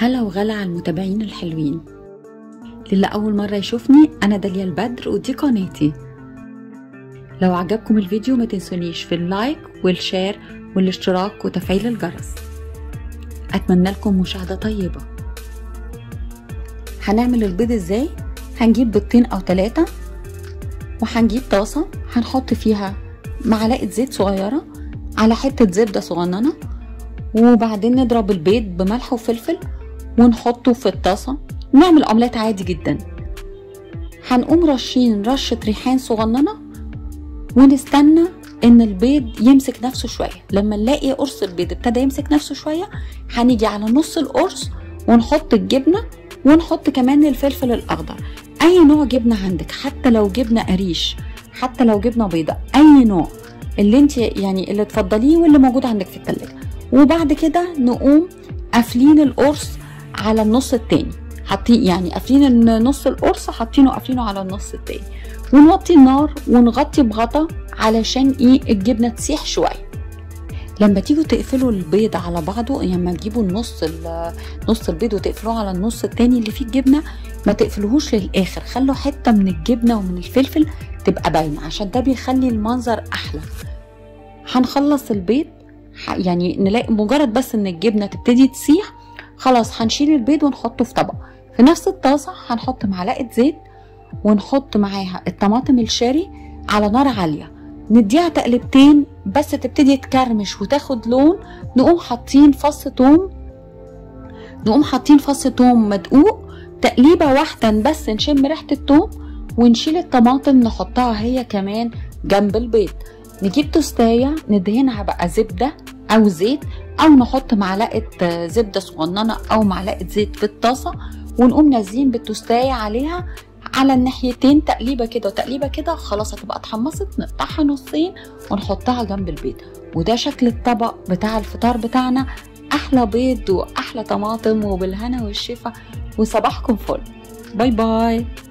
هلا وغلا على المتابعين الحلوين للي أول مرة يشوفني أنا داليا البدر ودي قناتي لو عجبكم الفيديو ما تنسونيش في اللايك والشير والاشتراك وتفعيل الجرس أتمنى لكم مشاهدة طيبة هنعمل البيض ازاي هنجيب بيضتين أو ثلاثة وهنجيب طاسة هنحط فيها معلقة زيت صغيرة على حتة زبدة صغننة وبعدين نضرب البيض بملح وفلفل ونحطه في الطاسة نعمل أومليت عادي جدا هنقوم رشين رشة ريحان صغننة ونستنى ان البيض يمسك نفسه شوية لما نلاقي قرص البيض ابتدى يمسك نفسه شوية هنيجي على نص القرص ونحط الجبنة ونحط كمان الفلفل الأخضر أي نوع جبنة عندك حتى لو جبنة قريش حتى لو جبنة بيضة أي نوع اللي انت يعني اللي تفضليه واللي موجود عندك في التلاجة وبعد كده نقوم قافلين القرص على النص التاني حاطين يعني قافلين نص القرص حاطينه قافلينه على النص التاني ونوطي النار ونغطي بغطا علشان ايه الجبنه تسيح شويه لما تيجوا تقفلوا البيض على بعضه يعني لما تجيبوا النص نص البيض وتقفلوه على النص التاني اللي فيه الجبنه ما تقفلوهوش للاخر خلوا حته من الجبنه ومن الفلفل تبقى باينه عشان ده بيخلي المنظر احلى هنخلص البيض يعني نلاقي مجرد بس ان الجبنه تبتدي تسيح خلاص هنشيل البيض ونحطه في طبق في نفس الطاسه هنحط معلقه زيت ونحط معاها الطماطم الشاري على نار عاليه نديها تقلبتين بس تبتدي تكرمش وتاخد لون نقوم حاطين فص توم نقوم حاطين فص توم مدقوق تقليبه واحده بس نشم ريحه التوم ونشيل الطماطم نحطها هي كمان جنب البيض نجيب توستاية ندهنها بقى زبدة أو زيت أو نحط معلقة زبدة صغننة أو معلقة زيت في الطاسة ونقوم نازلين بالتوستاية عليها على الناحيتين تقليبة كده وتقليبة كده خلاص هتبقى اتحمصت نقطعها نصين ونحطها جنب البيض وده شكل الطبق بتاع الفطار بتاعنا أحلى بيض وأحلى طماطم وبالهنا والشفا وصباحكم فل باي باي